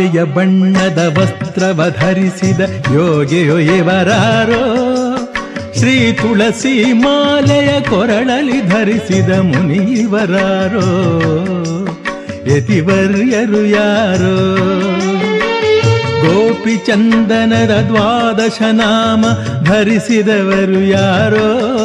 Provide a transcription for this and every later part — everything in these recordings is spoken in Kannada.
ಕಾವಿಯ ಬಣ್ಣದ ವಸ್ತ್ರವ ಧರಿಸಿದ ಯೋಗಿಯೋ ಇವರಾರೋ ಶ್ರೀ ತುಳಸಿ ಮಾಲೆಯ ಕೊರಳಲಿ ಧರಿಸಿದ ಮುನಿವರಾರೋ ಯತಿವರ್ಯರು ಯಾರೋ ಗೋಪಿ ಚಂದನದ ದ್ವಾದಶ ನಾಮ ಧರಿಸಿದವರು ಯಾರೋ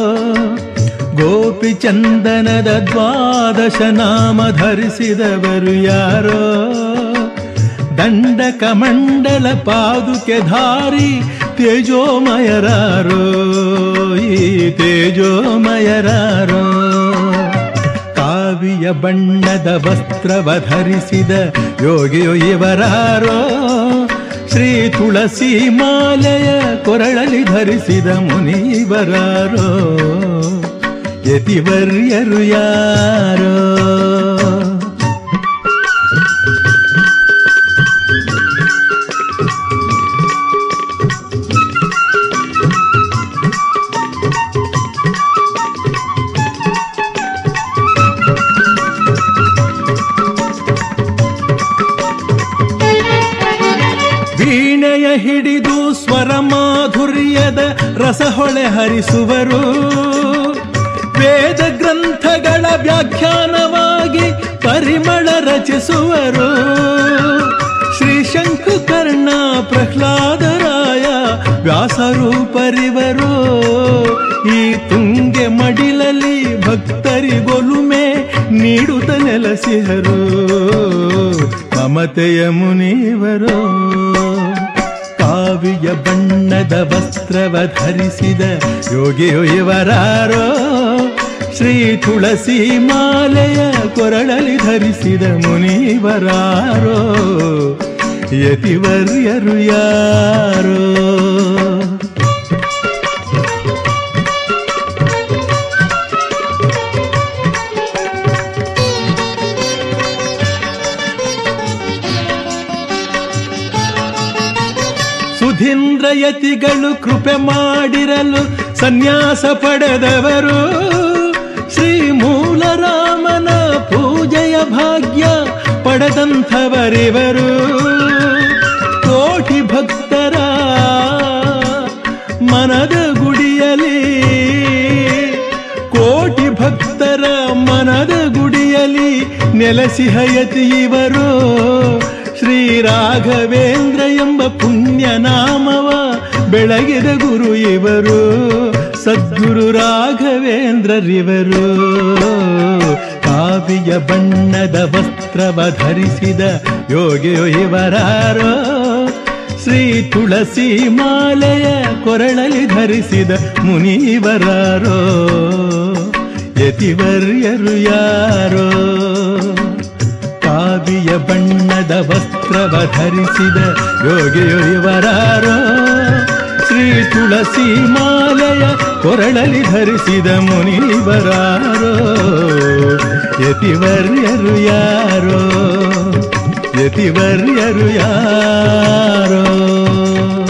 ಗೋಪಿ ಚಂದನದ ದ್ವಾದಶ ನಾಮ ಧರಿಸಿದವರು ಯಾರೋ ದಂಡ ಕಮಂಡಲ ಪಾದುಕೆ ಧಾರಿ ತೇಜೋಮಯರಾರೋ ಈ ತೇಜೋಮಯರಾರೋ ಕಾವಿಯ ಬಣ್ಣದ ವಸ್ತ್ರವ ಧರಿಸಿದ ಯೋಗಿಯೋ ಇವರಾರೋ ಶ್ರೀ ತುಳಸಿ ಮಾಲೆಯ ಕೊರಳಲಿ ಧರಿಸಿದ ಮುನಿವರಾರೋ ಯತಿವರ್ಯರು ಯಾರೋ ವೀಣೆಯ ಹಿಡಿದು ಸ್ವರ ಮಾಧುರ್ಯದ ರಸಹೊಳೆ ಹರಿಸುವರು ವೇದ ಗ್ರಂಥಗಳ ವ್ಯಾಖ್ಯಾನವಾಗಿ ಪರಿಮಳ ರಚಿಸುವರು ಶ್ರೀ ಶಂಕುಕರ್ಣ ಪ್ರಹ್ಲಾದರಾಯ ವ್ಯಾಸರೂಪರಿವರು ಈ ತುಂಗೆ ಮಡಿಲಲ್ಲಿ ಭಕ್ತರಿಗೊಲುಮೆ ನೀಡುತ್ತ ನೆಲೆಸಿಹರು ಮಮತೆಯ ಮುನಿವರು ಕಾವಿಯ ಬಣ್ಣದ ವಸ್ತ್ರವ ಧರಿಸಿದ ಯೋಗಿಯೋ ಇವರಾರೋ ಶ್ರೀ ತುಳಸಿ ಮಾಲೆಯ ಕೊರಳಲಿ ಧರಿಸಿದ ಮುನಿವರಾರೋ ಯತಿವರ್ಯರು ಯಾರೋ ಸುಧೀಂದ್ರ ಯತಿಗಳು ಕೃಪೆ ಮಾಡಿರಲು ಸನ್ಯಾಸ ಪಡೆದವರು ಶ್ರೀ ಮೂಲರಾಮನ ಪೂಜೆಯ ಭಾಗ್ಯ ಪಡೆದಂಥವರಿವರು ಕೋಟಿ ಭಕ್ತರ ಮನದ ಗುಡಿಯಲಿ ಕೋಟಿ ಭಕ್ತರ ಮನದ ಗುಡಿಯಲಿ ನೆಲೆಸಿಹಯತಿ ಇವರು ಶ್ರೀ ರಾಘವೇಂದ್ರ ಎಂಬ ಪುಣ್ಯ ನಾಮವ ಬೆಳಗಿದ ಗುರು ಇವರು ಸದ್ಗುರು ರಾಘವೇಂದ್ರರಿವರು ಕಾವಿಯ ಬಣ್ಣದ ವಸ್ತ್ರವ ಧರಿಸಿದ ಯೋಗಿಯೋ ಇವರಾರೋ ಶ್ರೀ ತುಳಸಿ ಮಾಲೆಯ ಕೊರಳಲಿ ಧರಿಸಿದ ಮುನಿವರಾರೋ ಯತಿವರ್ಯರು ಯಾರೋ ಕಾವಿಯ ಬಣ್ಣದ ವಸ್ತ್ರವ ಧರಿಸಿದ ಯೋಗಿಯೋ ಇವರಾರೋ ಶ್ರೀ ತುಳಸಿ ಮಾಲೆಯ ಕೊರಳಲಿ ಧರಿಸಿದ ಮುನಿವರಾರೋ ಯತಿವರ್ಯರು ಯಾರೋ ಯತಿವರ್ಯರು ಯಾರೋ